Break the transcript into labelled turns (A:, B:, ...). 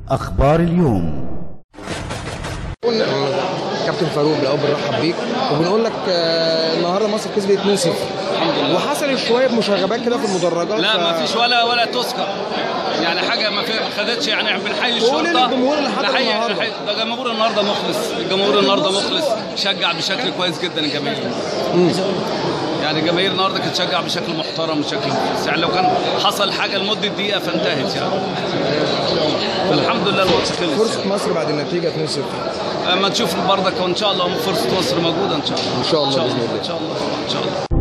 A: أخبار اليوم
B: كابتن فاروق الاول بنرحب بيك وبنقول لك آه، النهارده مصر كسبت 2-0 وحصلت شويه مشاغبات كده في المدرجات
C: لا
B: ف-
C: ما فيش ولا ولا تذكر يعني حاجه ما في ما خدتش يعني بنحيي
B: قول
C: الشرطه
B: للجمهور اللي حضر
C: نحيي-
B: النهاردة.
C: نحيي- ده جمهور النهارده مخلص الجمهور النهارده مخلص شجع بشكل كويس جدا الجماهير يعني الجماهير النهارده كانت تشجع بشكل محترم بشكل مخلص يعني لو كان حصل حاجه لمده دقيقه فانتهت يعني فالحمد لله الماتش خلص
B: فرصه مصر بعد النتيجه 2-0
C: اما نشوف برضك وان شاء الله فرصه مصر موجوده ان شاء الله
B: إن شاء الله
C: ان شاء
B: بإذن
C: الله
B: الله.
C: ان شاء الله طبعا ان شاء الله